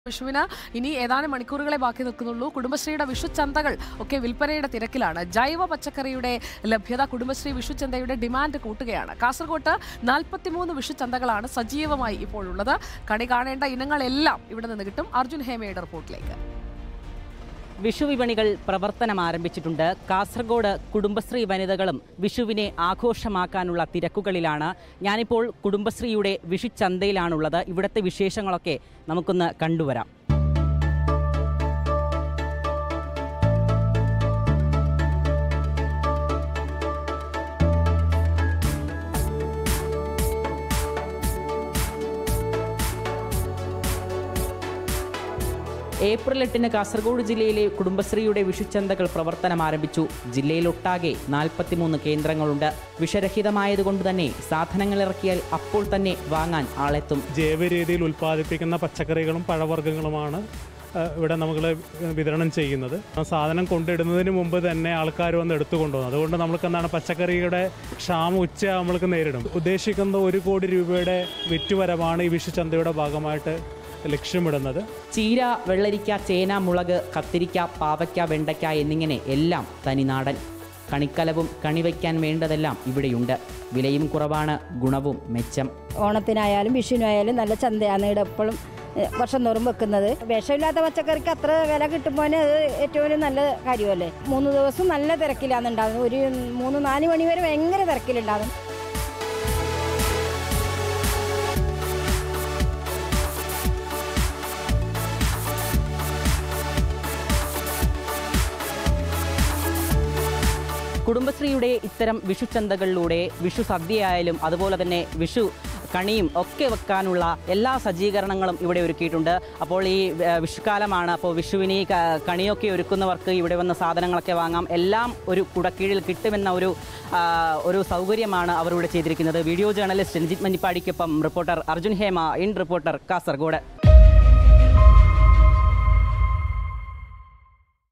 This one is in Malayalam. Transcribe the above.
വിഷുവിന് ഇനി ഏതാനും മണിക്കൂറുകളെ ബാക്കി നിൽക്കുന്നുള്ളൂ കുടുംബശ്രീയുടെ വിഷുച്ചന്തകൾ ഒക്കെ വിൽപ്പനയുടെ തിരക്കിലാണ് ജൈവ പച്ചക്കറിയുടെ ലഭ്യത കുടുംബശ്രീ വിഷുച്ചന്തയുടെ ഡിമാൻഡ് കൂട്ടുകയാണ് കാസർഗോട്ട് നാൽപ്പത്തിമൂന്ന് വിഷുച്ചന്തകളാണ് സജീവമായി ഇപ്പോഴുള്ളത് കണി കാണേണ്ട ഇനങ്ങളെല്ലാം ഇവിടെ നിന്ന് കിട്ടും അർജുൻ ഹേമയുടെ റിപ്പോർട്ടിലേക്ക് വിഷു വിപണികൾ പ്രവർത്തനം ആരംഭിച്ചിട്ടുണ്ട് കാസർഗോഡ് കുടുംബശ്രീ വനിതകളും വിഷുവിനെ ആഘോഷമാക്കാനുള്ള തിരക്കുകളിലാണ് ഞാനിപ്പോൾ കുടുംബശ്രീയുടെ വിഷു ചന്തയിലാണുള്ളത് ഇവിടുത്തെ വിശേഷങ്ങളൊക്കെ നമുക്കൊന്ന് കണ്ടുവരാം ഏപ്രിൽ എട്ടിന് കാസർഗോഡ് ജില്ലയിലെ കുടുംബശ്രീയുടെ വിഷുച്ചന്തകൾ പ്രവർത്തനം ആരംഭിച്ചു ജില്ലയിലൊട്ടാകെ നാൽപ്പത്തിമൂന്ന് കേന്ദ്രങ്ങളുണ്ട് വിഷരഹിതമായതുകൊണ്ട് തന്നെ സാധനങ്ങൾ ഇറക്കിയാൽ അപ്പോൾ തന്നെ വാങ്ങാൻ ആളെത്തും ജൈവ രീതിയിൽ ഉൽപ്പാദിപ്പിക്കുന്ന പച്ചക്കറികളും പഴവർഗ്ഗങ്ങളുമാണ് ആ, ഇവിടെ നമ്മൾ വിതരണം ചെയ്യുന്നത് ആ സാധനം കൊണ്ടിടുന്നതിന് മുമ്പ് തന്നെ ആൾക്കാർ വന്ന് എടുത്തു കൊണ്ടുപോകും അതുകൊണ്ട് നമ്മൾക്ക് എന്താണ് പച്ചക്കറിയുടെ ക്ഷാമം ഉച്ച നമ്മൾക്ക് നേരിടും ഉദ്ദേശിക്കുന്ന ഒരു കോടി രൂപയുടെ വിറ്റുവരവാണ് ഈ വിഷുചന്തയുടെ ഭാഗമായിട്ട് ലക്ഷ്യമിടുന്നത് ചീര വെള്ളരിക്ക ചേന മുളക് കത്തിരിക്ക പാവയ്ക്ക വെണ്ടയ്ക്ക എന്നിങ്ങനെ എല്ലാം തനിനാടൻ കണിക്കലവും കണിവയ്ക്കാൻ വേണ്ടതെല്ലാം ഇവിടെയുണ്ട് വിലയും കുറവാണ് ഗുണവും മെച്ചം ഓണത്തിനായാലും വിഷുവിനായാലും നല്ല ചന്തയാണ് ഇവിടെ എപ്പോഴും ഏഹ്, വർഷം തോറും വെക്കുന്നത് വിഷമില്ലാത്ത പച്ചക്കറിക്ക് അത്ര വില കിട്ടുമ്പോൾ അത് ഏറ്റവും നല്ല കാര്യമല്ലേ മൂന്ന് ദിവസം നല്ല തിരക്കിലാണ് ഉണ്ടാകുന്നത് ഒരു മൂന്ന് നാല് മണി വരെ ഭയങ്കര തിരക്കിലുണ്ടാകും കുടുംബശ്രീയുടെ ഇത്തരം വിഷു ചന്തകളിലൂടെ വിഷു സദ്യയായാലും അതുപോലെ തന്നെ വിഷു കണിയും ഒക്കെ വെക്കാനുള്ള എല്ലാ സജ്ജീകരണങ്ങളും ഇവിടെ ഒരുക്കിയിട്ടുണ്ട് അപ്പോൾ ഈ ഏഹ്, വിഷുക്കാലമാണ് അപ്പോൾ വിഷുവിന് ഈ ക- കണിയൊക്കെ ഒരുക്കുന്നവർക്ക് ഇവിടെ വന്ന സാധനങ്ങളൊക്കെ വാങ്ങാം എല്ലാം ഒരു കുടക്കീഴിൽ കിട്ടുമെന്ന ഒരു ആ, ഒരു സൗകര്യമാണ് അവർ ഇവിടെ ചെയ്തിരിക്കുന്നത് വീഡിയോ ജേർണലിസ്റ്റ് രഞ്ജിത് മഞ്ഞിപ്പാടിക്കൊപ്പം റിപ്പോർട്ടർ അർജുൻ ഹേമ ഇൻ റിപ്പോർട്ടർ കാസർഗോഡ്